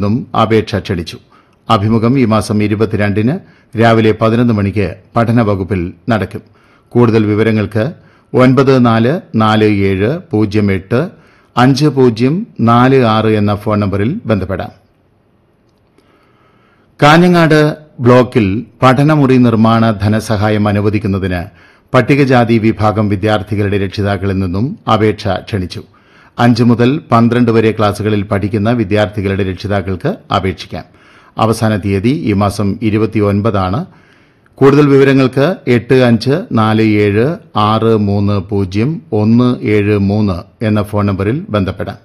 നിന്നും അപേക്ഷ ക്ഷണിച്ചു അഭിമുഖം ഈ മാസം ഇരുപത്തിരണ്ടിന് രാവിലെ പതിനൊന്ന് മണിക്ക് പഠന വകുപ്പിൽ നടക്കും കൂടുതൽ വിവരങ്ങൾക്ക് ഒൻപത് നാല് നാല് ഏഴ് പൂജ്യം എട്ട് അഞ്ച് പൂജ്യം നാല് ആറ് എന്ന ഫോൺ നമ്പറിൽ ബന്ധപ്പെടാം കാഞ്ഞങ്ങാട് ബ്ലോക്കിൽ പഠനമുറി നിർമ്മാണ ധനസഹായം അനുവദിക്കുന്നതിന് പട്ടികജാതി വിഭാഗം വിദ്യാർത്ഥികളുടെ രക്ഷിതാക്കളിൽ നിന്നും അപേക്ഷ ക്ഷണിച്ചു അഞ്ച് മുതൽ പന്ത്രണ്ട് വരെ ക്ലാസുകളിൽ പഠിക്കുന്ന വിദ്യാർത്ഥികളുടെ രക്ഷിതാക്കൾക്ക് അപേക്ഷിക്കാം അവസാന തീയതി ഈ മാസം ഇരുപത്തിയൊൻപതാണ് കൂടുതൽ വിവരങ്ങൾക്ക് എട്ട് അഞ്ച് നാല് ഏഴ് ആറ് മൂന്ന് പൂജ്യം ഒന്ന് ഏഴ് മൂന്ന് എന്ന ഫോൺ നമ്പറിൽ ബന്ധപ്പെടാം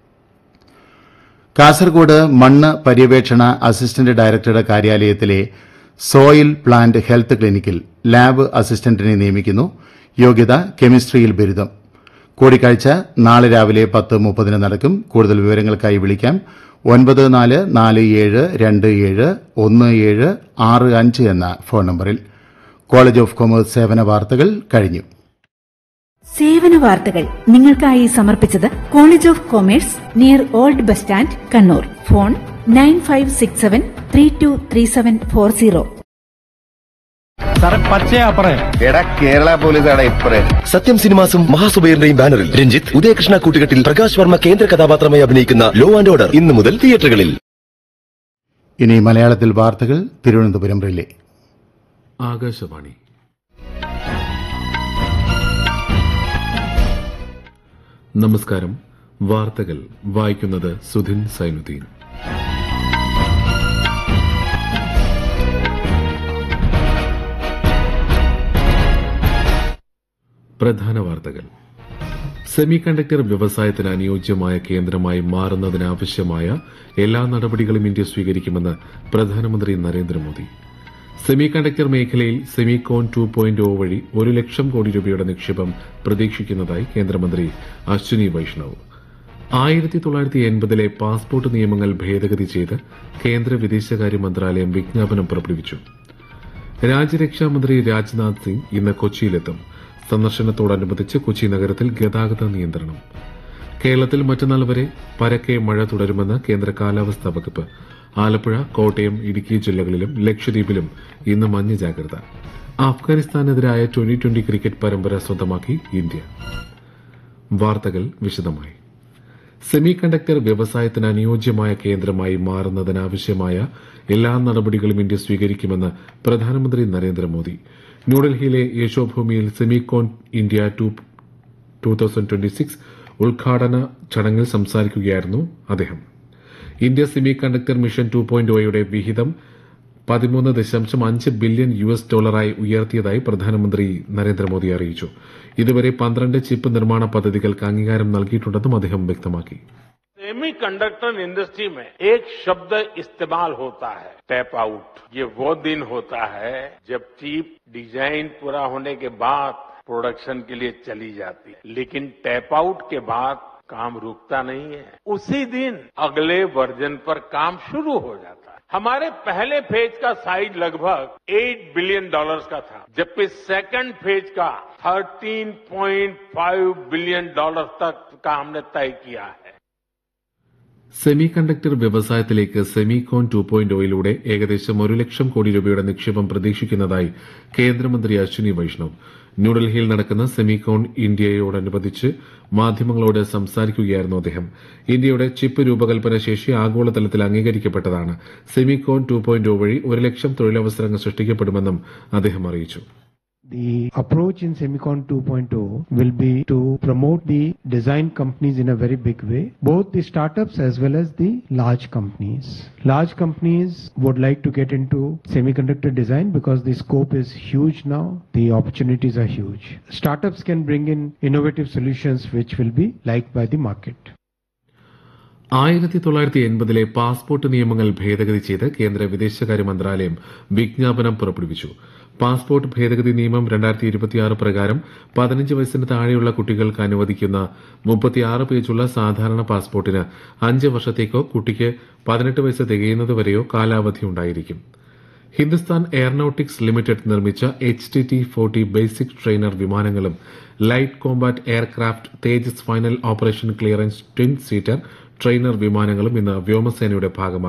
കാസർഗോഡ് മണ്ണ് പര്യവേക്ഷണ അസിസ്റ്റന്റ് ഡയറക്ടറുടെ കാര്യാലയത്തിലെ സോയിൽ പ്ലാന്റ് ഹെൽത്ത് ക്ലിനിക്കിൽ ലാബ് അസിസ്റ്റന്റിനെ നിയമിക്കുന്നു യോഗ്യത കെമിസ്ട്രിയിൽ ബിരുദം കൂടിക്കാഴ്ച നാളെ രാവിലെ പത്ത് മുപ്പതിന് നടക്കും കൂടുതൽ വിവരങ്ങൾക്കായി വിളിക്കാം ഒൻപത് നാല് നാല് ഏഴ് രണ്ട് ഏഴ് ഒന്ന് ഏഴ് ആറ് അഞ്ച് എന്ന ഫോൺ നമ്പറിൽ കോളേജ് ഓഫ് കൊമേഴ്സ് സേവന വാർത്തകൾ കഴിഞ്ഞു സേവന വാർത്തകൾ നിങ്ങൾക്കായി സമർപ്പിച്ചത് college of commerce near old bus stand Kannur phone nine five six seven three two three seven four zero സാറേ പച്ചയാ പറയേ എടാ കേരള പോലീസാണ് ഇപ്പറേ സത്യം സിനിമാസും മഹാസുബൈറിന്റെയും ബാനറിൽ രഞ്ജിത്ത് ഉദയകൃഷ്ണ കൂട്ടുകെട്ടിൽ പ്രകാശ് വർമ്മ കേന്ദ്ര കഥാപാത്രമായി അഭിനയിക്കുന്ന ലോ ആൻഡ് ഓർഡർ ഇന്നു മുതൽ തിയേറ്ററുകളിൽ ഇനി മലയാളത്തിൽ വാർത്തകൾ തിരുവനന്തപുരം റിലേ ആകാശവാണി നമസ്കാരം വാർത്തകൾ വായിക്കുന്നത് സുധിൻ സൈനുദ്ദീൻ പ്രധാന വാർത്തകൾ സെമി കണ്ടക്ടർ വ്യവസായത്തിന് അനുയോജ്യമായ കേന്ദ്രമായി മാറുന്നതിനാവശ്യമായ എല്ലാ നടപടികളും ഇന്ത്യ സ്വീകരിക്കുമെന്ന് പ്രധാനമന്ത്രി നരേന്ദ്രമോദി സെമി കണ്ടക്ടർ മേഖലയിൽ സെമികോൺ ടു പോയിന്റ് ഒ വഴി ഒരു ലക്ഷം കോടി രൂപയുടെ നിക്ഷേപം പ്രതീക്ഷിക്കുന്നതായി കേന്ദ്രമന്ത്രി അശ്വിനി വൈഷ്ണവ് ആയിരത്തി തൊള്ളായിരത്തി എൺപതിലെ പാസ്പോർട്ട് നിയമങ്ങൾ ഭേദഗതി ചെയ്ത് കേന്ദ്ര വിദേശകാര്യ മന്ത്രാലയം വിജ്ഞാപനം പുറപ്പെടുവിച്ചു രാജ്യരക്ഷാമന്ത്രി രാജ്നാഥ് സിംഗ് ഇന്ന് കൊച്ചിയിലെത്തും സന്ദർശനത്തോടനുബന്ധിച്ച് കൊച്ചി നഗരത്തിൽ ഗതാഗത നിയന്ത്രണം കേരളത്തിൽ മറ്റന്നാൾ വരെ പരക്കെ മഴ തുടരുമെന്ന് കേന്ദ്ര കാലാവസ്ഥാ വകുപ്പ് ആലപ്പുഴ കോട്ടയം ഇടുക്കി ജില്ലകളിലും ലക്ഷദ്വീപിലും ഇന്ന് മഞ്ഞ ജാഗ്രത അഫ്ഗാനിസ്ഥാനെതിരായ ട്വന്റി ട്വന്റി ക്രിക്കറ്റ് പരമ്പര സ്വന്തമാക്കി ഇന്ത്യ വാർത്തകൾ വിശദമായി സെമി കണ്ടക്ടർ വ്യവസായത്തിന് അനുയോജ്യമായ കേന്ദ്രമായി മാറുന്നതിനാവശ്യമായ എല്ലാ നടപടികളും ഇന്ത്യ സ്വീകരിക്കുമെന്ന് പ്രധാനമന്ത്രി നരേന്ദ്രമോദി ന്യൂഡൽഹിയിലെ യശോഭൂമിയിൽ Semicon India two thousand twenty six ഉദ്ഘാടന ചടങ്ങിൽ സംസാരിക്കുകയായിരുന്നു അദ്ദേഹം India semiconductor mission two point ഒയുടെ വിഹിതം പതിമൂന്ന് ദശാംശം അഞ്ച് ബില്യൺ യു എസ് ഡോളറായി ഉയർത്തിയതായി പ്രധാനമന്ത്രി നരേന്ദ്രമോദി അറിയിച്ചു ഇതുവരെ പന്ത്രണ്ട് ചിപ്പ് നിർമ്മാണ പദ്ധതികൾക്ക് അംഗീകാരം നൽകിയിട്ടുണ്ടെന്നും അദ്ദേഹം വ്യക്തമാക്കി सेमी कंडक्टर इंडस्ट्री में एक शब्द इस्तेमाल होता है टैप आउट ये वो दिन होता है जब चिप डिजाइन पूरा होने के बाद प्रोडक्शन के लिए चली जाती है लेकिन टैप आउट के बाद काम रुकता नहीं है उसी दिन अगले वर्जन पर काम शुरू हो जाता है हमारे पहले फेज का साइज लगभग 8 बिलियन डॉलर्स का था जबकि सेकंड फेज का 13.5 बिलियन डॉलर तक का हमने तय किया है സെമി കണ്ടക്ടർ വ്യവസായത്തിലേക്ക് സെമികോൺ ടു പോയിന്റ് ഒയിലൂടെ ഏകദേശം ഒരു ലക്ഷം കോടി രൂപയുടെ നിക്ഷേപം പ്രതീക്ഷിക്കുന്നതായി കേന്ദ്രമന്ത്രി അശ്വിനി വൈഷ്ണവ് ന്യൂഡൽഹിയിൽ നടക്കുന്ന സെമികോൺ ഇന്ത്യയോടനുബന്ധിച്ച് മാധ്യമങ്ങളോട് സംസാരിക്കുകയായിരുന്നു അദ്ദേഹം ഇന്ത്യയുടെ ചിപ്പ് രൂപകൽപ്പന ശേഷി ആഗോളതലത്തിൽ അംഗീകരിക്കപ്പെട്ടതാണ് സെമികോൺ ടു പോയിന്റ് ഒ വഴി ഒരു ലക്ഷം തൊഴിലവസരങ്ങൾ സൃഷ്ടിക്കപ്പെടുമെന്നും അദ്ദേഹം അറിയിച്ചു The approach in Semicon 2.0 will be to promote the design companies in a very big way, both the startups as well as the large companies. Large companies would like to get into semiconductor design because the scope is huge now, the opportunities are huge. Startups can bring in innovative solutions which will be liked by the market. ആയിരത്തി തൊള്ളായിരത്തി എൺപതിലെ passport നിയമങ്ങൾ ഭേദഗതി ചെയ്ത് കേന്ദ്ര വിദേശകാര്യ മന്ത്രാലയം വിജ്ഞാപനം പുറപ്പെടുവിച്ചു പാസ്പോർട്ട് ഭേദഗതി നിയമം രണ്ടായിരത്തി ഇരുപത്തിയാറ് പ്രകാരം പതിനഞ്ച് വയസ്സിന് താഴെയുള്ള കുട്ടികൾക്ക് അനുവദിക്കുന്ന മുപ്പത്തിയാറ് പേജുള്ള സാധാരണ പാസ്പോർട്ടിന് അഞ്ച് വർഷത്തേക്കോ കുട്ടിക്ക് പതിനെട്ട് വയസ്സ് തികയുന്നതുവരെയോ കാലാവധി ഉണ്ടായിരിക്കും ഹിന്ദുസ്ഥാൻ എയറോനോട്ടിക്സ് ലിമിറ്റഡ് നിർമ്മിച്ച H T T forty basic trainer വിമാനങ്ങളും light combat aircraft Tejas final operation clearance twin seater trainer വിമാനങ്ങളും ഇന്ന് വ്യോമസേനയുടെ ഭാഗമാകും